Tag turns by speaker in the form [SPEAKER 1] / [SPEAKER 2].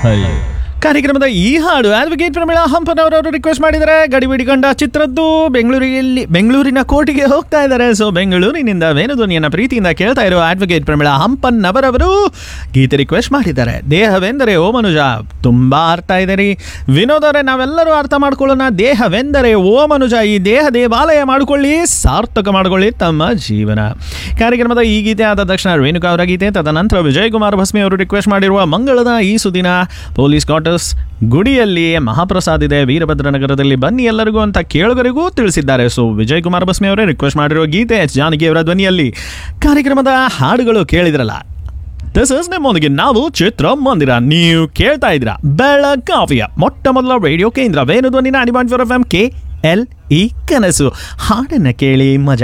[SPEAKER 1] ಹರಿ ಕಾರ್ಯಕ್ರಮದ ಈ ಹಾಡು ಅಡ್ವೊಕೇಟ್ ಪ್ರಮೀಳಾ ಹಂಪನವರವರು ರಿಕ್ವೆಸ್ಟ್ ಮಾಡಿದ್ದಾರೆ ಗಡಿಬಿಡಿಗೊಂಡ ಚಿತ್ರದ್ದು ಬೆಂಗಳೂರಿನಲ್ಲಿ ಬೆಂಗಳೂರಿನ ಕೋರ್ಟಿಗೆ ಹೋಗ್ತಾ ಇದ್ದಾರೆ ಸೊ ಬೆಂಗಳೂರಿನಿಂದ ವೇಣುಧ್ವನಿಯನ್ನ ಪ್ರೀತಿಯಿಂದ ಕೇಳ್ತಾ ಇರೋ ಅಡ್ವೊಕೇಟ್ ಪ್ರಮೀಳಾ ಹಂಪನ್ನವರವರು ಗೀತೆ ರಿಕ್ವೆಸ್ಟ್ ಮಾಡಿದ್ದಾರೆ ದೇಹವೆಂದರೆ ಓ ಮನುಜ ತುಂಬಾ ಅರ್ಥ ಇದೆ ರೀ ವಿನೋದ್ ಅವರೇ ನಾವೆಲ್ಲರೂ ಅರ್ಥ ಮಾಡ್ಕೊಳ್ಳೋಣ ದೇಹವೆಂದರೆ ಓ ಮನುಜ ಈ ದೇಹ ದೇವಾಲಯ ಮಾಡಿಕೊಳ್ಳಿ ಸಾರ್ಥಕ ಮಾಡಿಕೊಳ್ಳಿ ತಮ್ಮ ಜೀವನ ಕಾರ್ಯಕ್ರಮದ ಈ ಗೀತೆ ಆದ ತಕ್ಷಣ ರೇಣುಕಾ ಅವರ ಗೀತೆ ತದನಂತರ ವಿಜಯ್ ಕುಮಾರ್ ಭಸ್ಮಿ ಅವರು ರಿಕ್ವೆಸ್ಟ್ ಮಾಡಿರುವ ಮಂಗಳದ ಈ ಸುದಿನ ಪೊಲೀಸ್ ಕ್ವಾರ್ಟರ್ಸ್ ಗುಡಿಯಲ್ಲಿ ಮಹಾಪ್ರಸಾದ್ ಇದೆ ವೀರಭದ್ರ ನಗರದಲ್ಲಿ ಬನ್ನಿ ಎಲ್ಲರಿಗೂ ಅಂತ ಕೇಳುಗರಿಗೂ ತಿಳಿಸಿದ್ದಾರೆ ಸೊ ವಿಜಯ್ ಕುಮಾರ್ ಭಸ್ಮಿ ಅವರೇ ರಿಕ್ವೆಸ್ಟ್ ಮಾಡಿರೋ ಗೀತೆ ಎಚ್ ಜಾನಕಿ ಅವರ ಧ್ವನಿಯಲ್ಲಿ ಕಾರ್ಯಕ್ರಮದ ಹಾಡುಗಳು ಕೇಳಿದ್ರಲ್ಲ ದಿಸ್ ಇಸ್ ನಿಮ್ಮೊಂದಿಗೆ ನಾವು ಚಿತ್ರ ಮಂದಿರ ನೀವು ಕೇಳ್ತಾ ಇದ್ದೀರಾ ಬೆಳಗಾವಿಯ ಮೊಟ್ಟ ಮೊದಲ ರೇಡಿಯೋ ಕೇಂದ್ರ Venu Dhwani ninety point four F M K L E ಕನಸು ಹಾಡನ್ನ ಕೇಳಿ ಮಜಾ